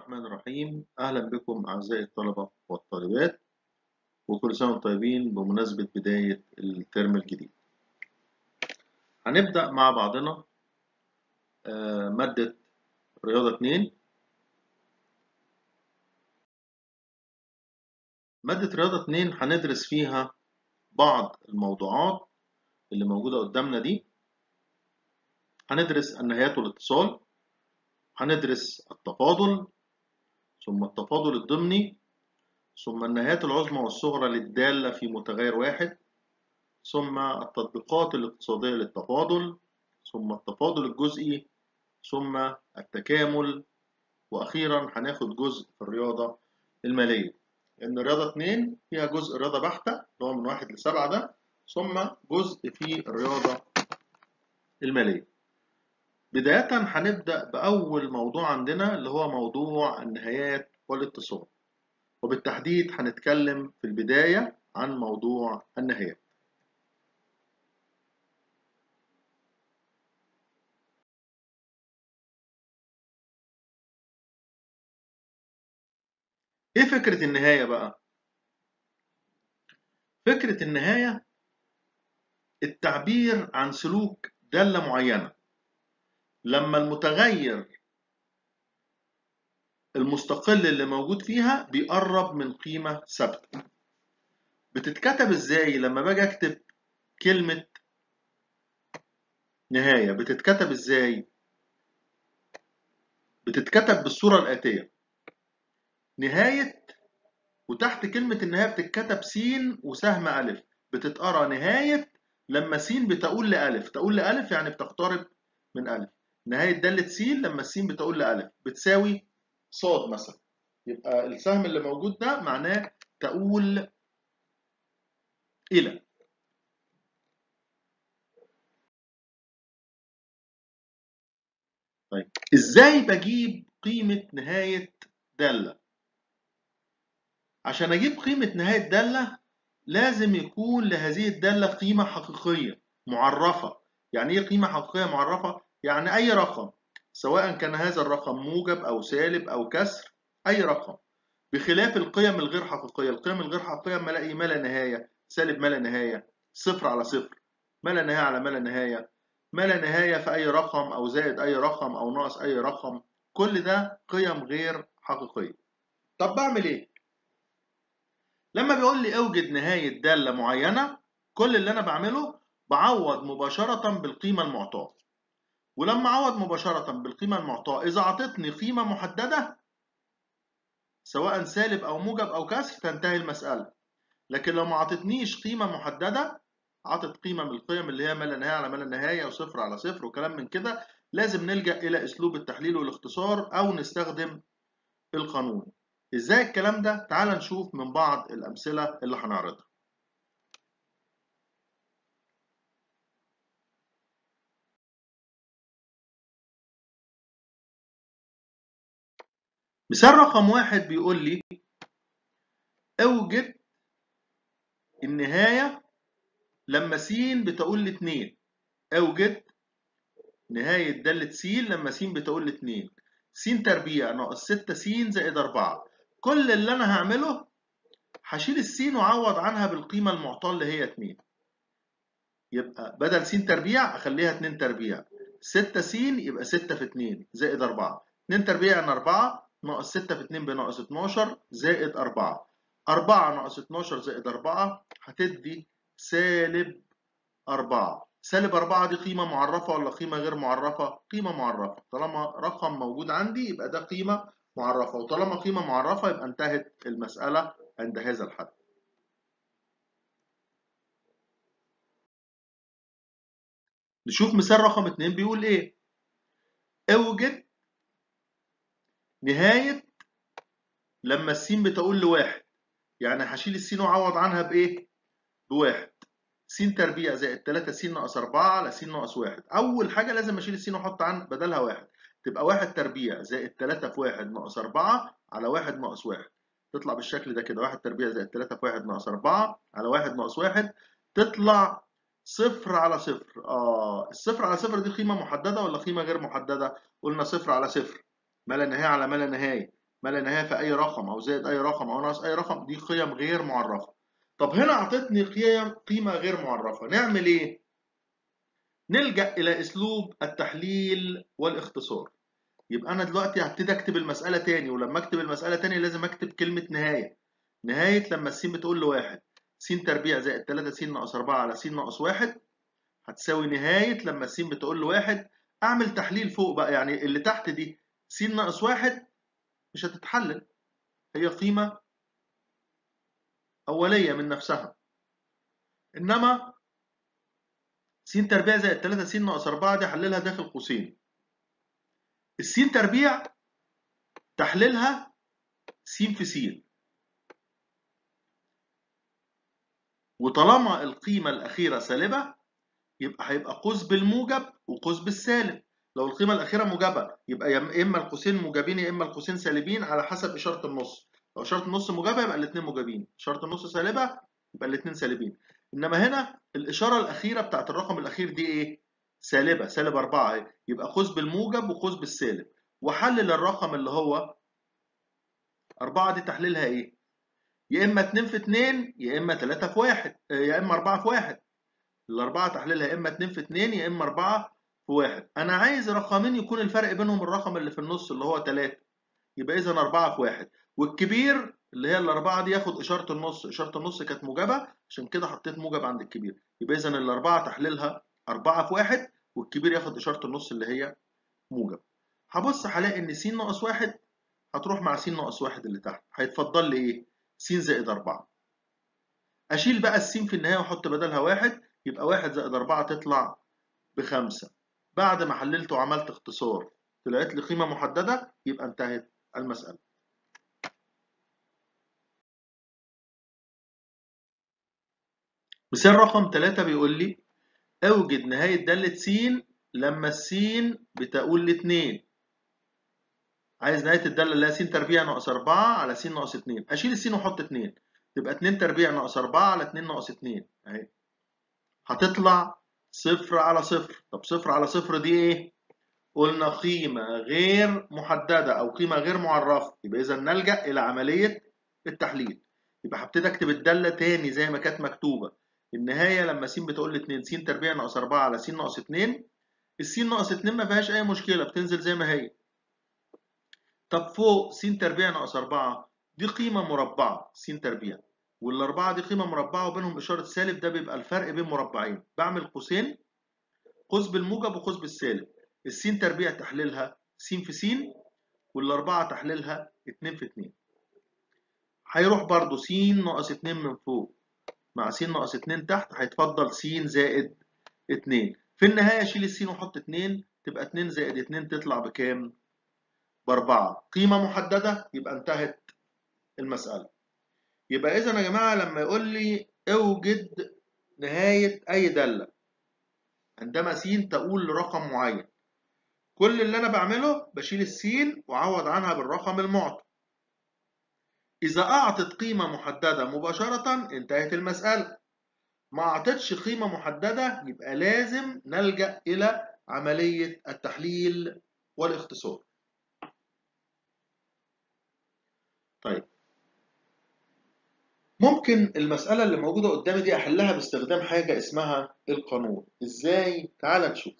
الرحمن الرحيم أهلا بكم أعزائي الطلبة والطالبات وكل سنة وانتم طيبين بمناسبة بداية الترم الجديد هنبدأ مع بعضنا آه، مادة رياضة 2 مادة رياضة 2 هندرس فيها بعض الموضوعات اللي موجودة قدامنا دي هندرس النهايات والاتصال هندرس التفاضل ثم التفاضل الضمني ثم النهايات العظمى والصغرى للدالة في متغير واحد ثم التطبيقات الاقتصادية للتفاضل ثم التفاضل الجزئي ثم التكامل وأخيرا هناخد جزء في الرياضة المالية لأن رياضة 2 فيها جزء رياضة بحتة اللي هو من واحد لسبعة ده ثم جزء في الرياضة المالية بداية هنبدأ بأول موضوع عندنا اللي هو موضوع النهايات والاتصال وبالتحديد هنتكلم في البداية عن موضوع النهايات ايه فكرة النهاية بقى؟ فكرة النهاية التعبير عن سلوك دالة معينة لما المتغير المستقل اللي موجود فيها بيقرب من قيمة ثابتة بتتكتب ازاي لما باجي اكتب كلمة نهاية بتتكتب ازاي بتتكتب بالصورة الآتية نهاية وتحت كلمة النهاية بتتكتب س وسهم ألف بتتقرا نهاية لما س بتقول لألف تقول لألف يعني بتقترب من ألف نهاية دالة س لما الس بتقول لألف بتساوي صاد مثلا يبقى السهم اللي موجود ده معناه تقول إلى طيب إزاي بجيب قيمة نهاية دالة عشان أجيب قيمة نهاية دالة لازم يكون لهذه الدالة قيمة حقيقية معرفة يعني إيه قيمة حقيقية معرفة؟ يعني أي رقم سواء كان هذا الرقم موجب أو سالب أو كسر أي رقم بخلاف القيم الغير حقيقية القيم الغير حقيقية ما الاقي ما لا نهاية سالب ما لا نهاية صفر على صفر ما لا نهاية على ما لا نهاية ما لا نهاية في أي رقم أو زائد أي رقم أو ناقص أي رقم كل ده قيم غير حقيقية طب بعمل إيه؟ لما بيقول لي اوجد نهاية دالة معينة كل اللي أنا بعمله بعوض مباشرة بالقيمة المعطاة ولما أعوض مباشرة بالقيمة المعطاة إذا أعطتني قيمة محددة سواء سالب أو موجب أو كسر تنتهي المسألة لكن لو ما أعطتنيش قيمة محددة عطت قيمة من القيم اللي هي ما لا نهاية على ما لا نهاية وصفر على صفر وكلام من كده لازم نلجأ إلى أسلوب التحليل والاختصار أو نستخدم القانون إزاي الكلام ده؟ تعال نشوف من بعض الأمثلة اللي هنعرضها مثال رقم واحد بيقول لي اوجد النهاية لما س بتقول لاتنين اوجد نهاية دالة س لما س بتقول لاتنين س تربيع ناقص ستة س زائد أربعة كل اللي أنا هعمله هشيل السين وأعوض عنها بالقيمة المعطاة اللي هي اتنين يبقى بدل س تربيع أخليها اتنين تربيع ستة س يبقى ستة في اتنين زائد أربعة اتنين تربيع يعني أربعة ناقص ستة في اتنين بناقص اتناشر زائد أربعة أربعة ناقص اتناشر زائد أربعة هتدي سالب أربعة سالب أربعة دي قيمة معرفة ولا قيمة غير معرفة؟ قيمة معرفة طالما رقم موجود عندي يبقى ده قيمة معرفة وطالما قيمة معرفة يبقى انتهت المسألة عند هذا الحد نشوف مثال رقم اتنين بيقول ايه اوجد نهاية لما السين بتقول لواحد يعني هشيل السين واعوض عنها بايه بواحد س تربيع زائد 3 س ناقص 4 على س ناقص 1 اول حاجه لازم اشيل السين واحط عن بدلها 1 تبقى 1 تربيع زائد 3 في 1 ناقص 4 على 1 ناقص 1 تطلع بالشكل ده كده 1 تربيع زائد 3 في 1 ناقص 4 على 1 ناقص 1 تطلع صفر على صفر اه الصفر على صفر دي قيمه محدده ولا قيمه غير محدده قلنا صفر على صفر ما لا نهايه على ما لا نهايه ما لا نهايه في اي رقم او زائد اي رقم او ناقص اي رقم دي قيم غير معرفه طب هنا اعطتني قيم قيمه غير معرفه نعمل ايه نلجا الى اسلوب التحليل والاختصار يبقى انا دلوقتي هبتدي اكتب المساله تاني ولما اكتب المساله تاني لازم اكتب كلمه نهايه نهايه لما الس بتقول لواحد س تربيع زائد 3 س ناقص 4 على س ناقص 1 هتساوي نهايه لما الس بتقول لواحد اعمل تحليل فوق بقى يعني اللي تحت دي س ناقص 1 مش هتتحلل هي قيمه اوليه من نفسها انما س تربيع زائد 3 س ناقص 4 دي حللها داخل قوسين السين تربيع تحليلها س في س وطالما القيمة الأخيرة سالبة يبقى هيبقى قوس بالموجب وقوس بالسالب لو القيمة الأخيرة موجبة يبقى يا إما القوسين موجبين يا إما القوسين سالبين على حسب إشارة النص لو إشارة النص موجبة يبقى الاتنين موجبين إشارة النص سالبة يبقى الاتنين سالبين إنما هنا الإشارة الأخيرة بتاعت الرقم الأخير دي إيه؟ سالبة سالب 4 اهي يبقى قوس بالموجب وقوس بالسالب وحلل الرقم اللي هو 4 دي تحليلها ايه؟ يا اما 2 في 2 يا اما 3 في 1 يا اما 4 في 1 الأربعة تحليلها يا اما 2 في 2 يا اما 4 في 1 أنا عايز رقمين يكون الفرق بينهم الرقم اللي في النص اللي هو 3 يبقى إذا 4 في 1 والكبير اللي هي الأربعة دي ياخد إشارة النص إشارة النص كانت موجبة عشان كده حطيت موجب عند الكبير يبقى إذا الأربعة تحليلها 4 في 1 والكبير ياخد إشارة النص اللي هي موجب هبص هلاقي إن س ناقص 1 هتروح مع س ناقص 1 اللي تحت هيتفضل لي إيه؟ س زائد 4 أشيل بقى السين في النهاية وأحط بدلها 1 يبقى 1 زائد 4 تطلع بخمسة بعد ما حللت وعملت اختصار طلعت لي قيمة محددة يبقى انتهت المسألة مثال رقم 3 بيقول لي اوجد نهاية دالة س لما السين بتقول لاتنين عايز نهاية الدالة اللي هي س تربيع ناقص 4 على س ناقص 2 أشيل السين وأحط 2 تبقى 2 تربيع ناقص 4 على 2 ناقص 2 أهي هتطلع صفر على صفر طب صفر على صفر دي إيه؟ قلنا قيمة غير محددة أو قيمة غير معرفة يبقى إذا نلجأ إلى عملية التحليل يبقى هبتدي أكتب الدالة تاني زي ما كانت مكتوبة النهاية لما س بتقول لي 2 س تربيع ناقص 4 على س ناقص 2 الس ناقص 2 ما فيهاش أي مشكلة بتنزل زي ما هي طب فوق س تربيع ناقص 4 دي قيمة مربعة س تربيع والأربعة دي قيمة مربعة وبينهم إشارة سالب ده بيبقى الفرق بين مربعين بعمل قوسين قوس بالموجب وقوس بالسالب السين تربيع تحليلها س في س والأربعة تحليلها 2 في 2 هيروح برضو س ناقص 2 من فوق مع س ناقص 2 تحت هيتفضل س زائد 2 في النهاية أشيل السين وأحط 2 تبقى 2 زائد 2 تطلع بكام؟ بأربعة قيمة محددة يبقى انتهت المسألة يبقى إذا يا جماعة لما يقول لي اوجد نهاية أي دالة عندما س تقول لرقم معين كل اللي أنا بعمله بشيل السين وأعوض عنها بالرقم المعطى إذا أعطت قيمة محددة مباشرة انتهت المسألة ما أعطتش قيمة محددة يبقى لازم نلجأ إلى عملية التحليل والاختصار طيب ممكن المسألة اللي موجودة قدامي دي أحلها باستخدام حاجة اسمها القانون إزاي؟ تعال نشوف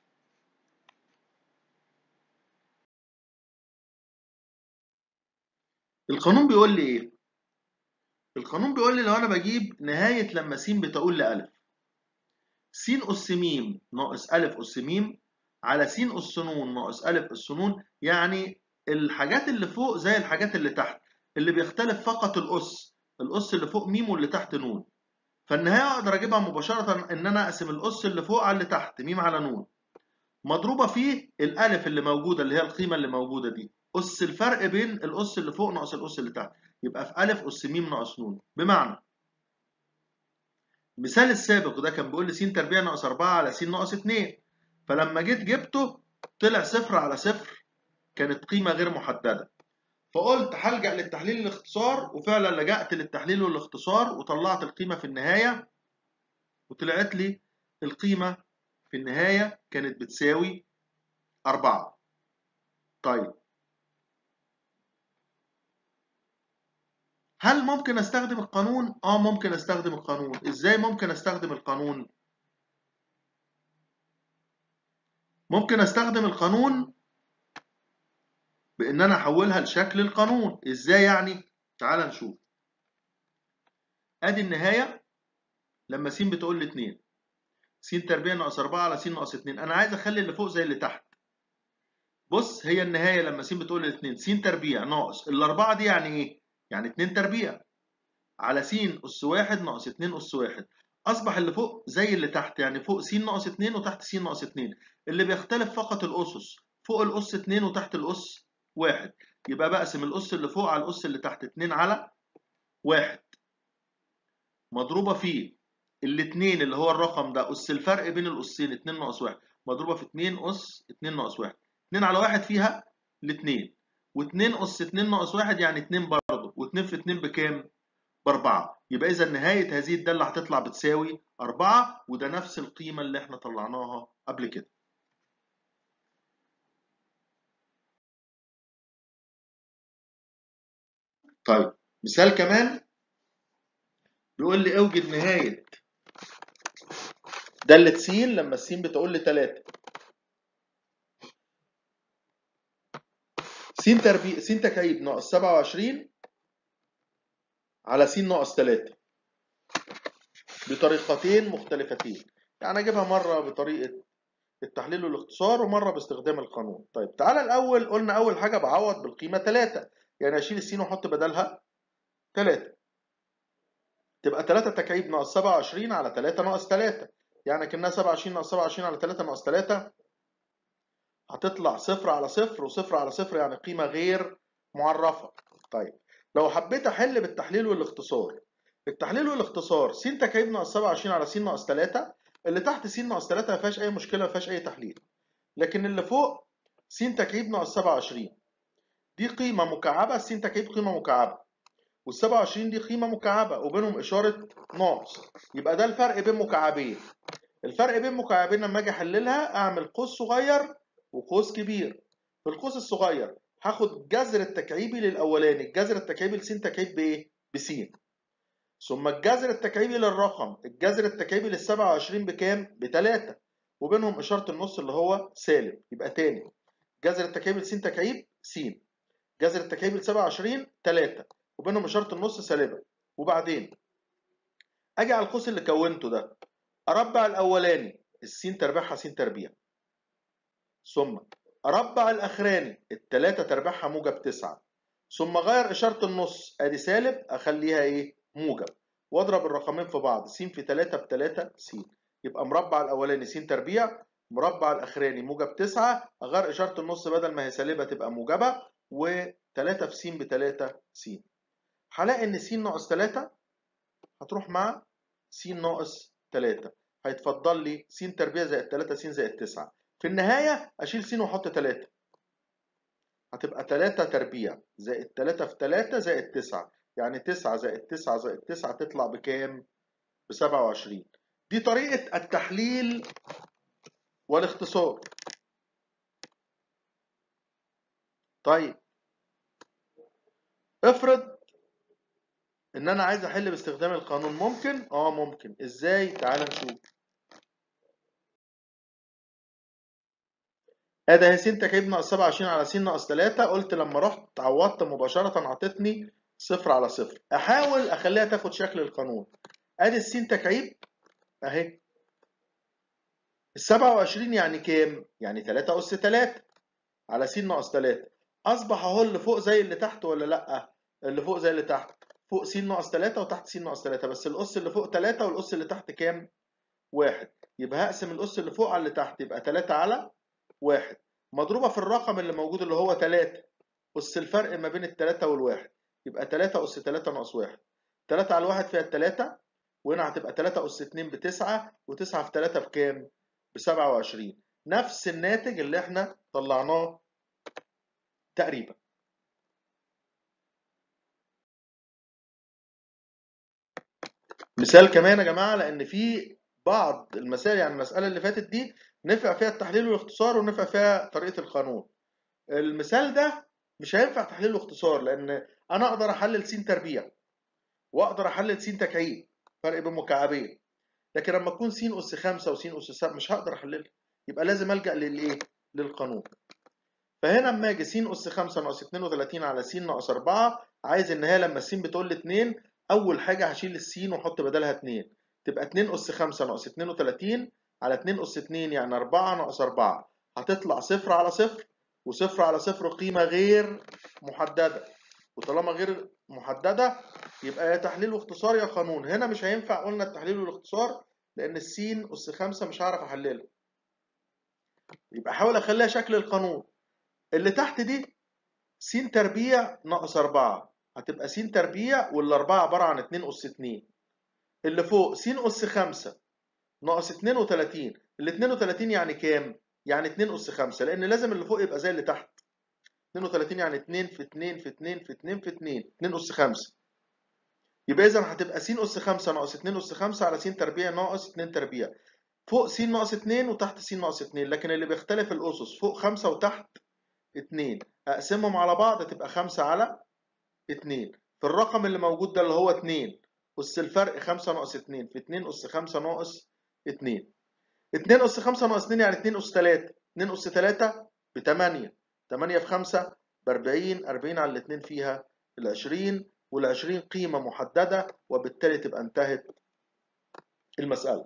القانون بيقول لي إيه؟ القانون بيقول لي لو أنا بجيب نهاية لما س بتقول لألف س أس م ناقص ألف أس م على س أس ن ناقص ألف أس ن يعني الحاجات اللي فوق زي الحاجات اللي تحت اللي بيختلف فقط الأس الأس اللي فوق م واللي تحت ن فالنهاية أقدر أجيبها مباشرة إن أنا أقسم الأس اللي فوق على اللي تحت م على ن مضروبة في الألف اللي موجودة اللي هي القيمة اللي موجودة دي أس الفرق بين الأس اللي فوق ناقص الأس اللي تحت يبقى في ألف أس م ناقص ن بمعنى المثال السابق ده كان بيقول لي س تربيع ناقص 4 على س ناقص 2 فلما جيت جبته طلع صفر على صفر كانت قيمة غير محددة فقلت هلجأ للتحليل الاختصار وفعلا لجأت للتحليل والاختصار وطلعت القيمة في النهاية وطلعت لي القيمة في النهاية كانت بتساوي 4 طيب هل ممكن استخدم القانون اه ممكن استخدم القانون ازاي ممكن استخدم القانون ممكن استخدم القانون بان انا احولها لشكل القانون ازاي يعني تعال نشوف ادي النهايه لما س بتقول لي 2 س تربيع ناقص 4 على س ناقص 2 انا عايز اخلي اللي فوق زي اللي تحت بص هي النهايه لما س بتقول لي 2 س تربيع ناقص الاربعه دي يعني ايه يعني 2 تربيع على س اس 1 ناقص 2 اس 1 اصبح اللي فوق زي اللي تحت يعني فوق س ناقص 2 وتحت س ناقص 2 اللي بيختلف فقط الاسس فوق الاس 2 وتحت الاس 1 يبقى بقسم الاس اللي فوق على الاس اللي تحت 2 على 1 مضروبه في الاثنين اللي هو الرقم ده اس الفرق بين الاسين 2 ناقص 1 مضروبه في 2 اس 2 ناقص 1 2 على 1 فيها الاثنين و2 اس 2 ناقص 1 يعني 2 برضه و2 في 2 بكام؟ بأربعة يبقى إذا نهاية هذه الدالة هتطلع بتساوي أربعة وده نفس القيمة اللي إحنا طلعناها قبل كده. طيب مثال كمان بيقول لي اوجد نهاية دالة س لما الس بتقول لي 3 س تربيع س تكعيب ناقص 27 على س ناقص 3 بطريقتين مختلفتين يعني اجيبها مره بطريقه التحليل والاختصار ومره باستخدام القانون طيب تعالى الاول قلنا اول حاجه بعوض بالقيمه 3 يعني اشيل السين واحط بدلها 3 تبقى 3 تكعيب ناقص 27 على 3 ناقص 3 يعني كانها 27 ناقص 27 على 3 ناقص 3 هتطلع صفر على صفر وصفر على صفر يعني قيمه غير معرفه طيب لو حبيت احل بالتحليل والاختصار التحليل والاختصار س تكعيب ناقص 27 على س ناقص 3 اللي تحت س ناقص 3 ما فيهاش اي مشكله ما فيهاش اي تحليل لكن اللي فوق س تكعيب ناقص 27 دي قيمه مكعبه س تكعيب قيمه مكعبه وال 27 دي قيمه مكعبه وبينهم اشاره ناقص يبقى ده الفرق بين مكعبين الفرق بين مكعبين لما اجي احللها اعمل قوس صغير وقوس كبير في القوس الصغير هاخد جذر التكعيبي للاولاني الجذر التكعيبي لس تكعيب بايه بس ثم الجذر التكعيبي للرقم الجذر التكعيبي لل 27 بكام ب 3 وبينهم اشاره النص اللي هو سالب يبقى تاني جذر التكعيبي لس تكعيب س جذر التكعيبي ل 27 3 وبينهم اشاره النص سالبه وبعدين اجي على القوس اللي كونته ده اربع الاولاني السين تربيعها س تربيع ثم اربع الاخراني التلاتة تربيعها موجب تسعة ثم اغير اشاره النص ادي سالب اخليها ايه موجب واضرب الرقمين في بعض س في 3 ب 3 س يبقى مربع الاولاني س تربيع مربع الاخراني موجب 9 اغير اشاره النص بدل ما هي سالبه تبقى موجبه و3 في س ب 3 س هلاقي ان س ناقص 3 هتروح مع س ناقص 3 هيتفضل لي س تربيع زائد 3 س زائد 9 في النهايه اشيل س واحط 3 هتبقى 3 تربيع زائد 3 في 3 زائد 9 يعني 9 زائد 9 زائد 9 تطلع بكام؟ ب 27 دي طريقة التحليل والاختصار طيب افرض ان انا عايز احل باستخدام القانون ممكن اه ممكن ازاي تعال نشوف ادي اهي س تكعيب ناقص 27 على س ناقص 3 قلت لما رحت عوضت مباشرة عطتني صفر على صفر احاول اخليها تاخد شكل القانون ادي السين تكعيب اهي ال 27 يعني كام؟ يعني 3 اس 3 على س ناقص 3 اصبح اهو اللي فوق زي اللي تحت ولا لا؟ اللي فوق زي اللي تحت فوق س ناقص 3 وتحت س ناقص 3 بس الاس اللي فوق 3 والاس اللي تحت كام؟ 1 يبقى هقسم الاس اللي فوق على اللي تحت يبقى 3 على 1 مضروبه في الرقم اللي موجود اللي هو 3 اس الفرق ما بين الثلاثة والواحد يبقى 3 أس 3 ناقص 1 3 على 1 فيها التلاتة وهنا هتبقى 3 أس 2 ب 9 و9 في 3 بكام؟ ب 27 نفس الناتج اللي احنا طلعناه تقريبا مثال كمان يا جماعة لأن في بعض المسائل يعني المسألة اللي فاتت دي نفع فيها التحليل والاختصار ونفع فيها طريقة القانون المثال ده مش هينفع تحليل واختصار لأن انا اقدر احلل س تربيع واقدر احلل س تكعيب فرق بين مكعبين لكن لما تكون س اس 5 وس اس 7 مش هقدر احللها يبقى لازم الجا للايه للقانون فهنا اما اجي س اس 5 ناقص 32 على س ناقص 4 عايز ان هي لما الس بتقول لي 2 اول حاجه هشيل السين واحط بدلها 2 تبقى 2 اس 5 ناقص 32 على 2 اس 2 يعني 4 ناقص 4 هتطلع صفر على صفر وصفر على صفر قيمه غير محدده وطالما غير محدده يبقى يا تحليل واختصار يا قانون هنا مش هينفع قلنا التحليل والاختصار لان السين اس 5 مش هعرف احللها يبقى احاول اخليها شكل القانون اللي تحت دي س تربيع ناقص 4 هتبقى س تربيع والاربعه عباره عن 2 اس 2 اللي فوق س اس 5 ناقص 32 ال 32 يعني كام؟ يعني 2 اس 5 لان لازم اللي فوق يبقى زي اللي تحت 32 يعني 2 في 2 في 2 في 2 في 2 2 اس 5 يبقى اذا هتبقى س اس 5 ناقص 2 اس 5 على س تربيع ناقص 2 تربيع فوق س ناقص 2 وتحت س ناقص 2 لكن اللي بيختلف الاسس فوق 5 وتحت 2 اقسمهم على بعض تبقى 5 على 2 في الرقم اللي موجود ده اللي هو 2 أس الفرق 5 ناقص 2 في 2 أس 5 ناقص 2 2 أس 5 ناقص 2 يعني 2 أس 3 2 أس 3 ب 8 8 في 5 ب 40 40 على الاثنين فيها ال 20 وال 20 قيمة محددة وبالتالي تبقى انتهت المسألة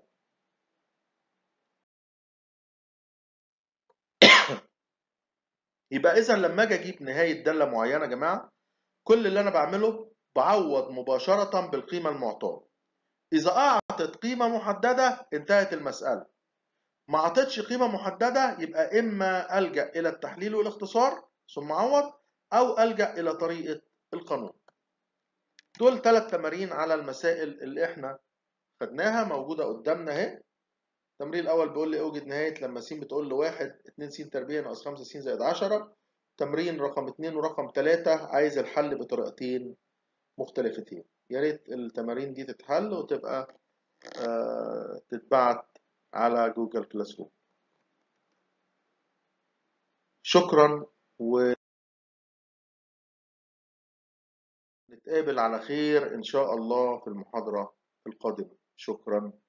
يبقى إذا لما أجي أجيب نهاية دالة معينة يا جماعة كل اللي أنا بعمله بعوض مباشرة بالقيمة المعطاة إذا أعطت قيمة محددة انتهت المسألة ما أعطتش قيمة محددة يبقى إما ألجأ إلى التحليل والاختصار ثم أعوض أو ألجأ إلى طريقة القانون دول ثلاث تمارين على المسائل اللي إحنا خدناها موجودة قدامنا أهي التمرين الأول بيقول لي أوجد نهاية لما س بتقول لواحد 2 س تربيع ناقص 5 س زائد 10 تمرين رقم 2 ورقم 3 عايز الحل بطريقتين مختلفتين يا ريت التمارين دي تتحل وتبقى آه تتبعت على جوجل كلاس روم شكرا و نتقابل على خير إن شاء الله في المحاضرة القادمة شكرا